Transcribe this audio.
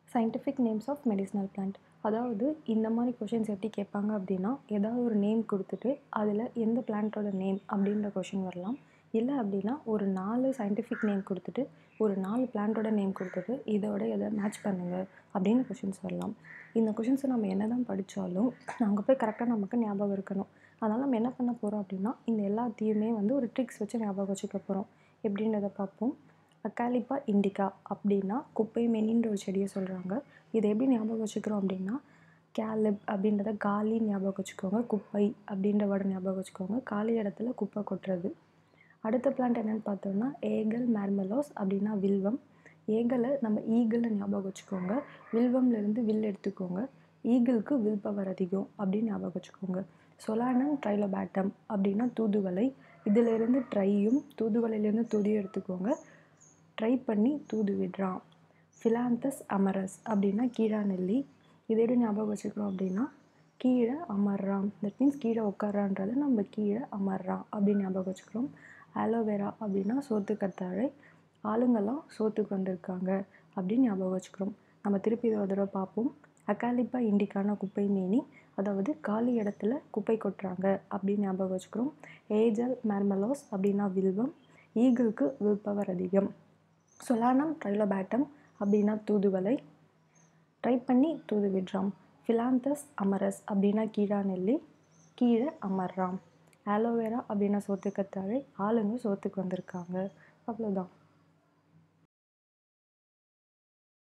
scientific names of medicinal plant அதாவது இந்த மாதிரி கொஷின்ஸ் எப்படி கேட்பாங்க அப்படின்னா ஏதாவது ஒரு நேம் கொடுத்துட்டு அதில் எந்த பிளான்ட்டோட நேம் அப்படின்ற கொஷின் வரலாம் இல்லை அப்படின்னா ஒரு நாலு சயின்டிஃபிக் நேம் கொடுத்துட்டு ஒரு நாலு பிளான்ட்டோட நேம் கொடுத்துட்டு இதோட எதை மேட்ச் பண்ணுங்கள் அப்படின்னு கொஷின்ஸ் வரலாம் இந்த கொஷின்ஸை நம்ம என்ன தான் படித்தாலும் அங்கே போய் கரெக்டாக நமக்கு ஞாபகம் இருக்கணும் அதனால் நம்ம என்ன பண்ண போகிறோம் அப்படின்னா இந்த எல்லாத்தையுமே வந்து ஒரு ட்ரிக்ஸ் வச்சு ஞாபகம் வச்சுக்க போகிறோம் எப்படின்றத பார்ப்போம் அக்காலிப்பா இண்டிகா அப்படின்னா குப்பை மேனின்ற ஒரு செடியை சொல்கிறாங்க இதை எப்படி ஞாபகம் வச்சுக்கிறோம் அப்படின்னா கேலிப் அப்படின்றத காலி ஞாபகம் வச்சுக்கோங்க குப்பை அப்படின்ற வேர்டை ஞாபகம் வச்சுக்கோங்க காலி இடத்துல குப்பை கொட்டுறது அடுத்த பிளான்ட் என்னென்னு பார்த்தோம்னா ஏகல் மேர்மலோஸ் அப்படின்னா வில்வம் ஏகலை நம்ம ஈகிளை ஞாபகம் வச்சுக்கோங்க வில்வம்லேருந்து வில் எடுத்துக்கோங்க ஈகிளுக்கு வில் பவர் அதிகம் அப்படின்னு ஞாபகம் வச்சுக்கோங்க சொலானம் ட்ரைலோபேட்டம் அப்படின்னா தூதுவளை இதிலிருந்து ட்ரையும் தூதுவளையிலேருந்து துதியும் எடுத்துக்கோங்க ட்ரை பண்ணி தூது விடுறான் ஃபிலாந்தஸ் அமரஸ் அப்படின்னா கீழா நெல்லி இதை எப்படி ஞாபகம் வச்சுக்கிறோம் அப்படின்னா கீழே அமர்றான் தட் மீன்ஸ் கீழே உட்காரான்றது நம்ம கீழே அமர்றான் அப்படின்னு ஞாபகம் வச்சுக்கிறோம் ஆலோவேரா அப்படின்னா சோத்து கத்தாழை ஆளுங்கெல்லாம் சோத்துக்கு வந்திருக்காங்க அப்படின்னு ஞாபகம் வச்சுக்கிறோம் நம்ம திருப்பி இதை ஒரு தடவை பார்ப்போம் அக்காலிப்பா இண்டிக்கான குப்பை மேனி அதாவது காலி இடத்துல குப்பை கொட்டுறாங்க அப்படின்னு ஞாபகம் வச்சுக்கிறோம் ஏஜல் மேர்மலோஸ் அப்படின்னா வில்வம் ஈகிளுக்கு வில் பவர் அதிகம் சொலானம் ட்ரைலோபேட்டம் அப்படின்னா தூதுவளை ட்ரை பண்ணி தூது விடுறான் ஃபிலாந்தஸ் அமரஸ் அப்படின்னா கீழா நெல்லி கீழே அமர்றான் ஆலோவேரா அப்படின்னா சோத்துக்கத்தாழை ஆளுங்க சோத்துக்கு வந்திருக்காங்க அவ்வளோதான்